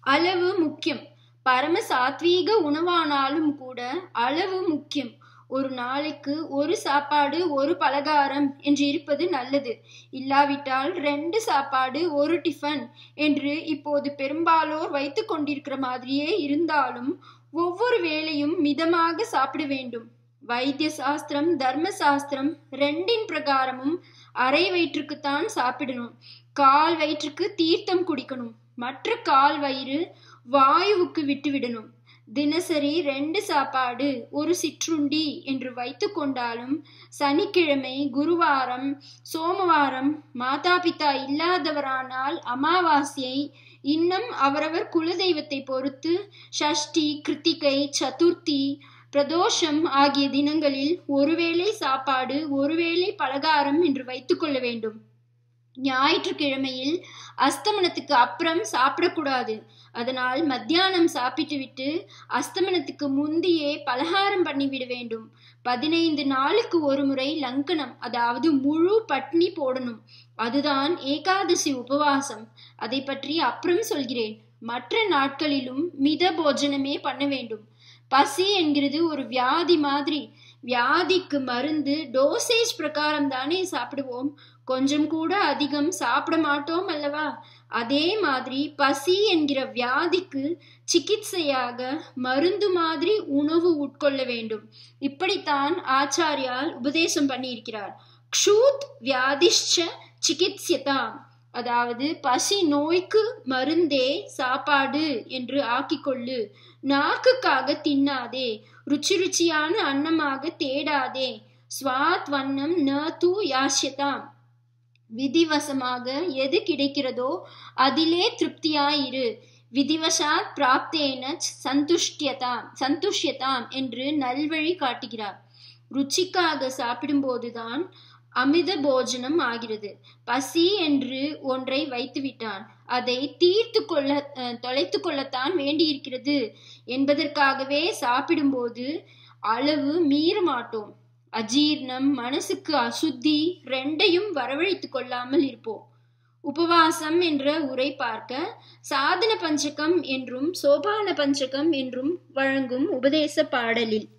அளவு முக்கியம் பரம சாத்வீக உணவானாலும் கூட அளவு முக்கியம் ஒரு நாளைக்கு ஒரு சாப்பாடு ஒரு பலகாரம் என்று இருப்பது நல்லது இல்லாவிட்டால் ரெண்டு சாப்பாடு ஒரு டிஃபன் என்று இப்போது பெரும்பாலோர் வைத்து கொண்டிருக்கிற மாதிரியே இருந்தாலும் ஒவ்வொரு வேளையும் மிதமாக சாப்பிட வேண்டும் வைத்திய சாஸ்திரம் தர்ம சாஸ்திரம் ரெண்டின் பிரகாரமும் அரை வயிற்றுக்குத்தான் சாப்பிடணும் கால் வயிற்றுக்கு தீர்த்தம் குடிக்கணும் மற்ற கால் வயிறு வாயுவுக்கு விட்டு விடணும் தினசரி ரெண்டு சாப்பாடு ஒரு சிற்றுண்டி என்று வைத்து கொண்டாலும் சனிக்கிழமை குருவாரம் சோமவாரம் மாதா பிதா இல்லாதவரானால் அமாவாசையை இன்னும் அவரவர் குலதெய்வத்தை பொறுத்து ஷஷ்டி கிருத்திகை சதுர்த்தி பிரதோஷம் ஆகிய தினங்களில் ஒருவேளை சாப்பாடு ஒருவேளை பலகாரம் என்று வைத்துக்கொள்ள வேண்டும் ஞாயிற்றுக்கிழமையில் அஸ்தமனத்துக்கு அப்புறம் சாப்பிடக்கூடாது அதனால் மத்தியானம் சாப்பிட்டு விட்டு அஸ்தமனத்துக்கு முந்தியே பலகாரம் பண்ணிவிட வேண்டும் பதினைந்து நாளுக்கு ஒரு முறை லங்கனம் அதாவது முழு பட்னி போடணும் அதுதான் ஏகாதசி உபவாசம் அதை பற்றி அப்புறம் சொல்கிறேன் மற்ற நாட்களிலும் மித போஜனமே பண்ண வேண்டும் பசி என்கிறது ஒரு வியாதி மாதிரி வியாதிக்கு மருந்து டோசேஜ் பிரகாரம் தானே சாப்பிடுவோம் கொஞ்சம் கூட அதிகம் சாப்பிட மாட்டோம் அல்லவா அதே மாதிரி பசி என்கிற வியாதிக்கு சிகிச்சையாக மருந்து மாதிரி உணவு உட்கொள்ள வேண்டும் இப்படித்தான் ஆச்சாரியால் உபதேசம் பண்ணியிருக்கிறார் க்ஷூத் வியாதிஷ்ச சிகித்யதாம் அதாவது பசி நோய்க்கு மருந்தே சாப்பாடு என்று ஆக்கிக்கொள்ளு நாக்குக்காக தின்னாதே ருச்சி ருச்சியான அன்னமாக தேடாதே ஸ்வாத் வண்ணம் ந தூ யாஷ்யதாம் விதிவசமாக எது கிடைக்கிறதோ அதிலே திருப்தியாயிரு விதிவசாத் பிராப்தேன சந்துஷ்டியதாம் சந்துஷ்யதாம் என்று நல்வழி காட்டுகிறார் ருச்சிக்காக சாப்பிடும்போதுதான் அமித போஜனம் ஆகிறது பசி என்று ஒன்றை வைத்து விட்டான் அதை தீர்த்து கொள்ள தொலைத்து கொள்ளத்தான் வேண்டியிருக்கிறது என்பதற்காகவே சாப்பிடும்போது அளவு மீற மாட்டோம் அஜீர்ணம் மனசுக்கு அசுத்தி ரெண்டையும் வரவழைத்து கொள்ளாமல் இருப்போம் உபவாசம் என்ற உரை பார்க்க சாதன பஞ்சகம் என்றும் சோபான பஞ்சகம் என்றும் வழங்கும் உபதேச பாடலில்